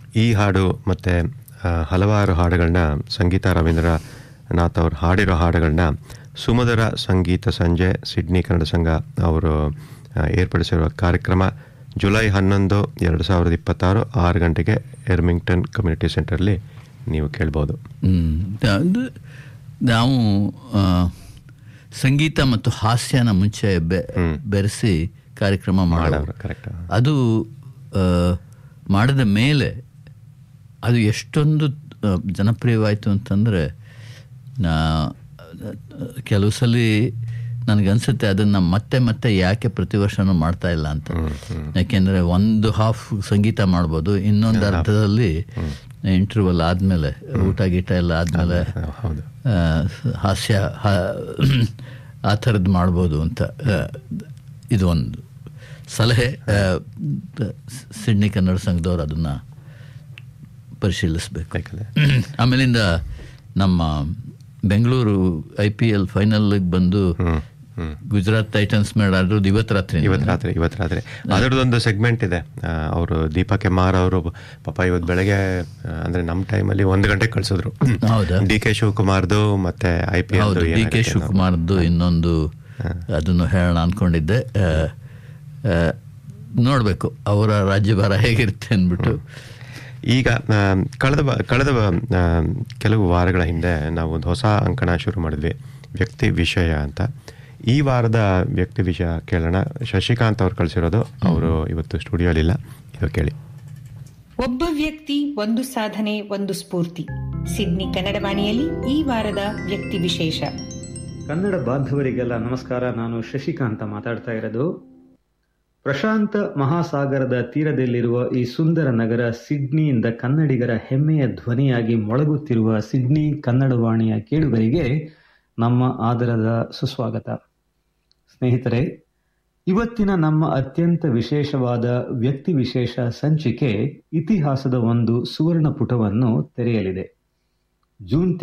ಈ ಹಾಡು ಮತ್ತು ಹಲವಾರು ಹಾಡುಗಳನ್ನ ಸಂಗೀತ ರವೀಂದ್ರನಾಥ್ ಅವರು ಹಾಡಿರೋ ಹಾಡುಗಳನ್ನ ಸುಮಧುರ ಸಂಗೀತ ಸಂಜೆ ಸಿಡ್ನಿ ಕನ್ನಡ ಸಂಘ ಅವರು ಆ, ಏರ್ಪಡಿಸಿರುವ ಕಾರ್ಯಕ್ರಮ ಜುಲೈ ಹನ್ನೊಂದು ಎರಡು ಸಾವಿರದ ಇಪ್ಪತ್ತಾರು ಆರು ಗಂಟೆಗೆ ಎರ್ಮಿಂಗ್ಟನ್ ಕಮ್ಯುನಿಟಿ ಸೆಂಟರ್ಲಿ ನೀವು ಕೇಳ್ಬೋದು ಹ್ಮ್. ಅದು ನಾವು ಆ, ಸಂಗೀತ ಮತ್ತು ಹಾಸ್ಯನ ಮುಂಚೆ ಬೆ- ಬೆರೆಸಿ ಕಾರ್ಯಕ್ರಮ ಮಾಡೋರು ಮಾಡೋರು ಕರೆಕ್ಟ್ ಅದು ಆ, ಮಾಡಿದ ಮೇಲೆ ಅದು ಎಷ್ಟೊಂದು ಆ, ಜನಪ್ರಿಯವಾಯಿತು ಅಂತಂದರೆ ನಾ ಕೆಲವು ಸಲ ನನಗನ್ಸುತ್ತೆ ಅದನ್ನು ಮತ್ತೆ ಮತ್ತೆ ಯಾಕೆ ಪ್ರತಿ ವರ್ಷನೂ ಮಾಡ್ತಾ ಇಲ್ಲ ಅಂತ ಯಾಕೆಂದರೆ ಒಂದು ಹಾಫ್ ಸಂಗೀತ ಮಾಡ್ಬೋದು ಇನ್ನೊಂದು ಅರ್ಧದಲ್ಲಿ ಇಂಟರ್ವಲ್ ಆದಮೇಲೆ ಊಟ ಗೀಟ ಎಲ್ಲ ಆದಮೇಲೆ ಹೌದು ಹಾಸ್ಯ ಹಾ- ಆ ಥರದ್ದು ಮಾಡ್ಬೋದು ಅಂತ ಆ, ಇದು ಒಂದು ಸಲಹೆ ಆ, ಸಿಡ್ನಿ ಕನ್ನಡ ಸಂಘದವ್ರು ಅದನ್ನು ಪರಿಶೀಲಿಸಬೇಕು ಬೇಕಲ್ಲ ಆಮೇಲಿಂದ ನಮ್ಮ ಬೆಂಗಳೂರು ಐ ಪಿ ಎಲ್ ಫೈನಲ್ಗೆ ಬಂದು ಹ್ಮ್ ಹ್ಮ್ ಗುಜರಾತ್ ಟೈಟನ್ಸ್ ಮೇಲೆ ಆಡಿರೋದು ಇವತ್ತು ರಾತ್ರಿ ಇವತ್ತು ರಾತ್ರಿ ಇವತ್ತು ರಾತ್ರಿ ಅದರದ್ದೊಂದು ಸೆಗ್ಮೆಂಟ್ ಇದೆ ಅವರು ದೀಪಾ ಕೆಮಾರ್ ಅವರು ಪಾಪ ಇವತ್ತು ಬೆಳಗ್ಗೆ ಆ, ಅಂದ್ರೆ ನಮ್ಮ ಟೈಮಲ್ಲಿ ಒಂದು ಗಂಟೆಗೆ ಕಳ್ಸಿದ್ರು ಹೌದಾ ಡಿ ಕೆ ಶಿವಕುಮಾರ್ದು ಮತ್ತೆ ಐ ಪಿ ಹೌದು ಎಲ್ ಡಿ ಕೆ ಶಿವಕುಮಾರ್ದು ಇನ್ನೊಂದು ಅದನ್ನು ಹೇಳೋಣ ಅನ್ಕೊಂಡಿದ್ದೆ ಆ, ಆ, ನೋಡ್ಬೇಕು ಅವರ ರಾಜ್ಯಭಾರ ಹೇಗಿರುತ್ತೆ ಅಂದ್ಬಿಟ್ಟು ಈಗ ಆ, ಕಳೆದ ಬ- ಕಳೆದ ಬ- ಆ, ಕೆಲವು ವಾರಗಳ ಹಿಂದೆ ನಾವು ಒಂದು ಹೊಸ ಅಂಕಣ ಶುರು ಮಾಡಿದ್ವಿ ವ್ಯಕ್ತಿ ವಿಷಯ ಅಂತ ಈ ವಾರದ ವ್ಯಕ್ತಿ ವಿಷಯ ಕೇಳೋಣ ಶಶಿಕಾಂತ್ ಅವ್ರು ಕಳಿಸಿರೋದು ಅವರು ಇವತ್ತು ಸ್ಟುಡಿಯೋಲಿಲ್ಲ ಇದು ಕೇಳಿ ಒಬ್ಬ ವ್ಯಕ್ತಿ ಒಂದು ಸಾಧನೆ ಒಂದು ಸ್ಫೂರ್ತಿ ಸಿಡ್ನಿ ಕನ್ನಡವಾಣಿಯಲ್ಲಿ ಈ ವಾರದ ವ್ಯಕ್ತಿ ವಿಶೇಷ ಕನ್ನಡ ಬಾಂಧವರಿಗೆಲ್ಲ ನಮಸ್ಕಾರ ನಾನು ಶಶಿಕಾಂತ ಮಾತಾಡ್ತಾ ಇರೋದು ಪ್ರಶಾಂತ ಮಹಾಸಾಗರದ ತೀರದಲ್ಲಿರುವ ಈ ಸುಂದರ ನಗರ ಸಿಡ್ನಿಯಿಂದ ಕನ್ನಡಿಗರ ಹೆಮ್ಮೆಯ ಧ್ವನಿಯಾಗಿ ಮೊಳಗುತ್ತಿರುವ ಸಿಡ್ನಿ ಕನ್ನಡವಾಣಿಯ ಕೇಳುಗರಿಗೆ ನಮ್ಮ ಆದರದ ಸುಸ್ವಾಗತ ಸ್ನೇಹಿತರೆ ಇವತ್ತಿನ ನಮ್ಮ ಅತ್ಯಂತ ವಿಶೇಷವಾದ ವ್ಯಕ್ತಿ ವಿಶೇಷ ಸಂಚಿಕೆ ಇತಿಹಾಸದ ಒಂದು ಸುವರ್ಣ ಪುಟವನ್ನು ತೆರೆಯಲಿದೆ ಜೂನ್